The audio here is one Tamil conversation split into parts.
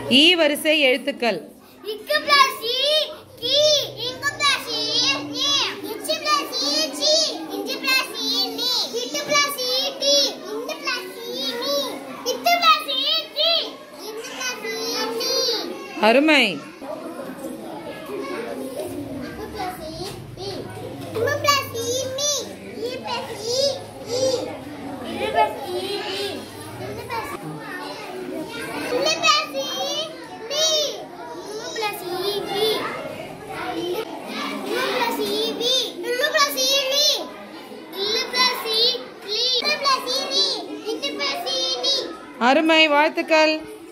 ஈ வரிசை எழுத்துக்கள் இக்கு பிளஸ் இ கி இங்கு பிளஸ் இ நீ இச்சு பிளஸ் இ சி இஞ்சு பிளஸ் இ நீ இட்டு பிளஸ் இ டி இந்து பிளஸ் இ நீ இட்டு பிளஸ் இ டி இந்து பிளஸ் இ நீ அருமை இக்கு பிளஸ் இ பி இம்மு பிளஸ் இ மீ இ பிளஸ் இ இ இரு பிளஸ் இ டி இந்து பிளஸ் இந்து பிளஸ் இ பி இம்மு பிளஸ் இ பி இம்மு பிளஸ் இ பி இரு பிளஸ் இ லி இல்லு பிளஸ் இ லி இரு பிளஸ் இ நீ இந்து பிளஸ் இ நீ அருமை வாழ்த்துக்கள்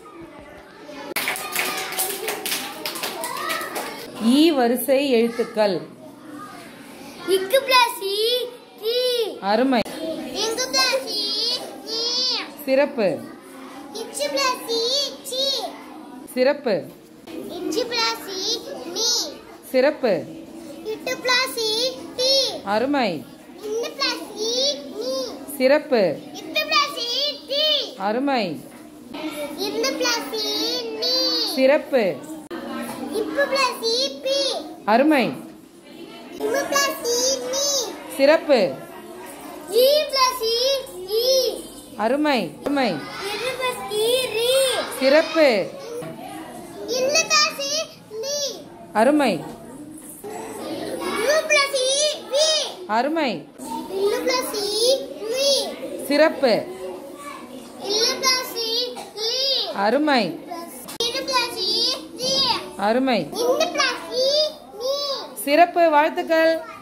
ஈ வரிசை எழுத்துக்கள் இக்கு பிளஸ் இ கி அருமை இங்கு பிளஸ் இ நீ சிறப்பு இச்சு பிளஸ் இ சி சிறப்பு இஞ்சு பிளஸ் இ நீ சிறப்பு இட்டு பிளஸ் இ டி அருமை இன்னு பிளஸ் இ நீ சிறப்பு இட்டு பிளஸ் இ டி அருமை இன்னு பிளஸ் இ நீ சிறப்பு இப்பு பிளஸ் இ பி அருமை இம்மு பிளஸ் இ நீ சிறப்பு இ பிளஸ் இ இ அருமை அருமை இரு பிளஸ் இ ரி சிறப்பு இன்னு பிளஸ் இ நீ அருமை இம்மு பிளஸ் இ வி அருமை இன்னு பிளஸ் இ வி சிறப்பு இல்லு பிளஸ் இ லி அருமை இரு பிளஸ் இ ரி அருமை இன்னு பிளஸ் இ நீ சிறப்பு வாழ்த்துக்கள்